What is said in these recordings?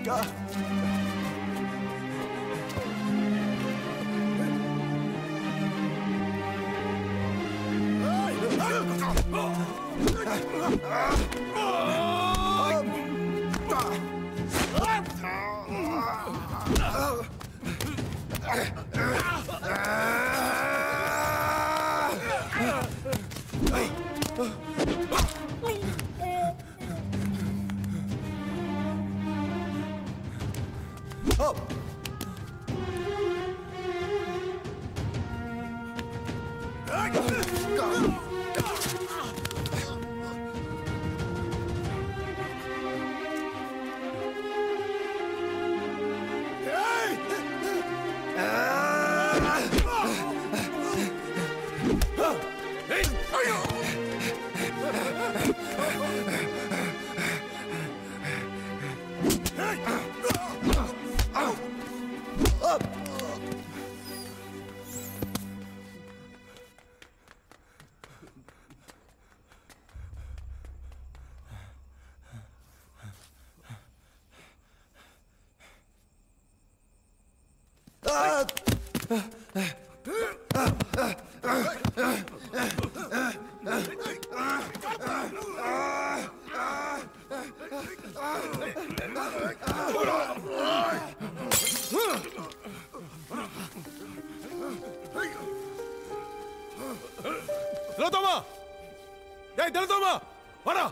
திலோத்தமா டேய் திலோத்தமா வாடா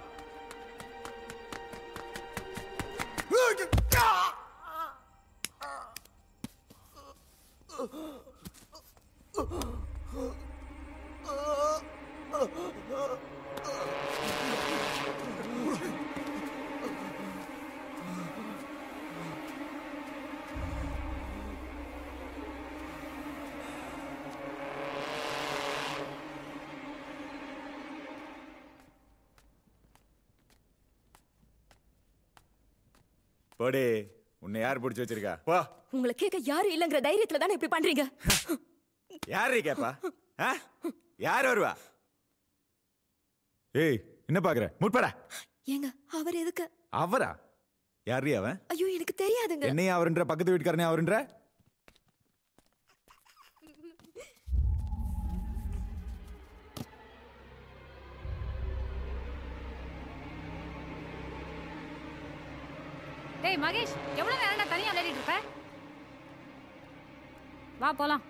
போடே உன்னை யார் பிடிச்சு வச்சிருக்கா போ உங்களை கேட்க யாரும் இல்லங்கிற தைரியத்துல தானே இப்படி பண்றீங்க யாரு கேப்பா ஆ? யார் வருவா ஏய் என்ன பாக்குற முற்படா ஏங்க அவர் எதுக்கு அவரா யாரு அவன் ஐயோ எனக்கு தெரியாதுங்க என்னையும் அவருன்ற பக்கத்து வீட்டுக்காரனே அவருன்ற டேய் மகேஷ் எவ்வளவு நேரம்டா தனியா விளையாடிட்டு இருப்ப வா போலாம்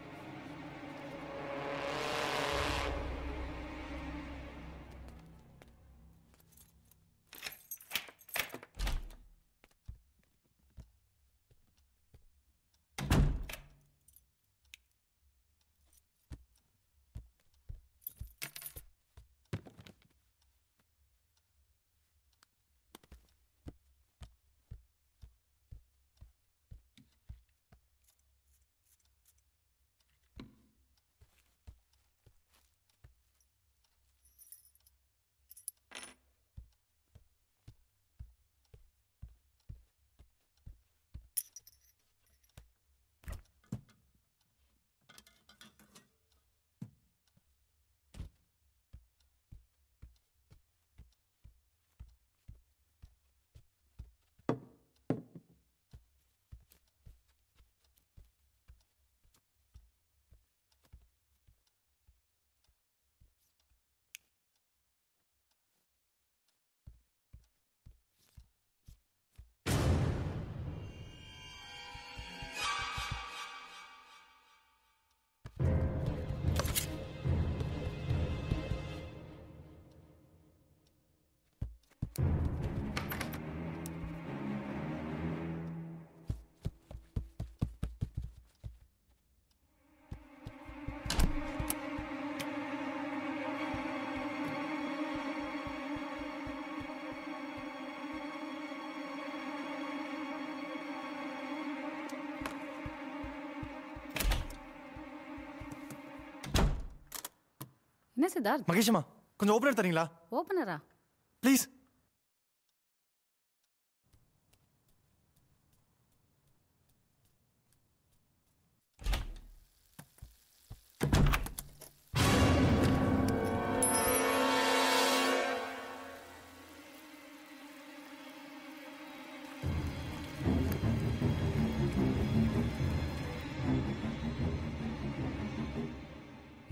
என்ன சித்தார்த் மகேஷம்மா கொஞ்சம் ஓப்பனர் தரீங்களா ஓப்பனரா ப்ளீஸ்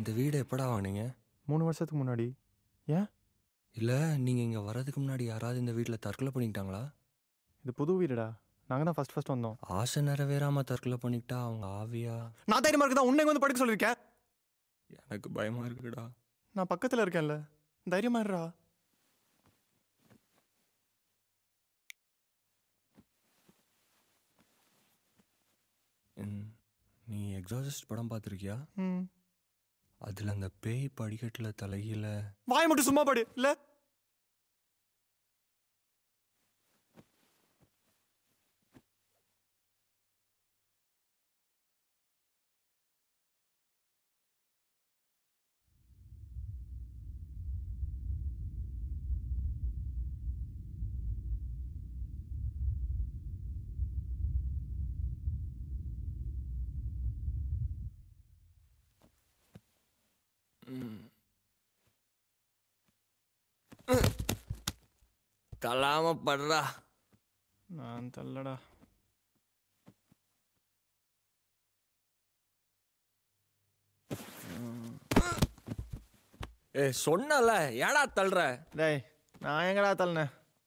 இந்த வீடு எப்படா வாங்குனீங்க மூணு வருஷத்துக்கு முன்னாடி ஏன் இல்லை நீங்கள் இங்கே வர்றதுக்கு முன்னாடி யாராவது இந்த வீட்டில் தற்கொலை பண்ணிக்கிட்டாங்களா இது புது வீடுடா நாங்கள் தான் ஃபர்ஸ்ட் ஃபர்ஸ்ட் வந்தோம் ஆசை நிறைவேறாமல் தற்கொலை பண்ணிக்கிட்டா அவங்க ஆவியா நான் தைரியமா இருக்குதா உன்னை இங்க வந்து படுக்க சொல்லியிருக்கேன் எனக்கு பயமாக இருக்குடா நான் பக்கத்தில் இருக்கேன்ல தைரியமா இருடா ம், நீ எக்ஸாசிஸ்ட் படம் பார்த்துருக்கியா ம் அதில் அந்த பேய் படிக்கட்டில் தலையில வாய் மட்டும் சும்மா படு இல்ல தள்ளாம படுறா நான் தள்ளடா ஏ சொன்னல ஏடா தள்ளுற டேய் நான் எங்கடா தள்ளனேன்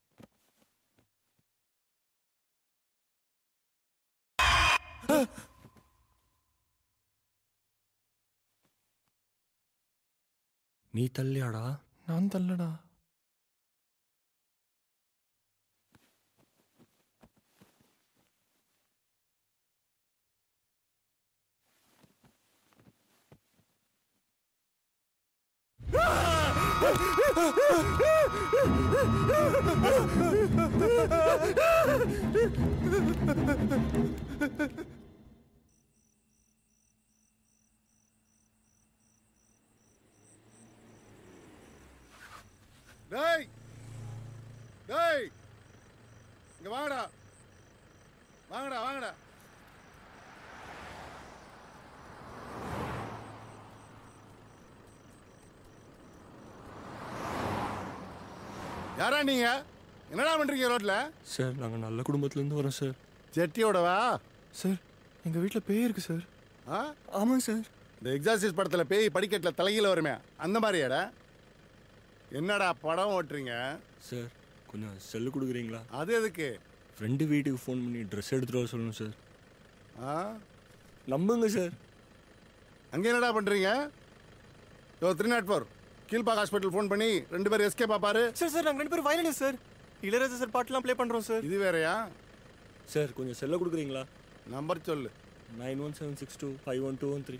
நீ தள்ளியாடா நான் தள்ளடா டேய் டேய் இங்க வாங்கடா வாங்கடா வாங்கடா யாரா நீங்க என்னடா பண்றீங்க ரோட்ல சார் நாங்கள் நல்ல குடும்பத்துலேருந்து வரோம் சார் செட்டியோடவா சார் எங்கள் வீட்டில் பேய் இருக்கு சார் ஆ ஆமாம் சார் இந்த எக்ஸாசிஸ் படத்துல பேய் படிக்கட்டுல தலைகீழ வருமே அந்த மாதிரியாடா என்னடா படம் ஓட்டுறீங்க சார் கொஞ்சம் செல்லு கொடுக்குறீங்களா அது எதுக்கு ஃப்ரெண்டு வீட்டுக்கு ஃபோன் பண்ணி ட்ரெஸ் எடுத்துகிட்டு வர சொல்லணும் சார் ஆ நம்புங்க சார் அங்கே என்னடா பண்றீங்க யோ three nought four Kilpauk hospital phone பண்ணி ரெண்டு பேரும் எஸ்கே பாப்பாரு சார் சார் நாங்கள் ரெண்டு பேரும் வயலினிஸ்ட் சார் இளையராஜா சார் பாட்டுலாம் ப்ளே பண்ணுறோம் சார் இது வேறயா சார் கொஞ்சம் செல்ல கொடுக்குறீங்களா நம்பர் சொல்லு nine one seven six two five one two one three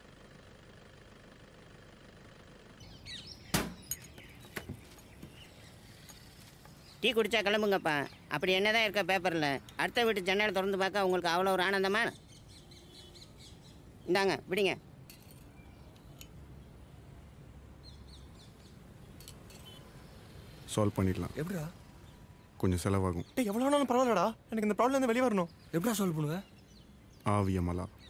tea குடிச்சா கிளம்புங்கப்பா அப்படி என்னதான் இருக்க பேப்பரில் அடுத்த வீட்டு ஜன்னலை திறந்து பார்க்க உங்களுக்கு அவ்வளோ ஒரு ஆனந்தமா இந்தாங்க விடுங்க சால்வ் பண்ணிடலாம் எப்படிடா கொஞ்சம் செலவாகும் டேய் எவ்வளோ நாளும் பரவாயில்லடா எனக்கு இந்த ப்ராப்ளம் வெளியே வரணும் எப்படிடா சால்வ் பண்ணுவேன் ஆவியமலா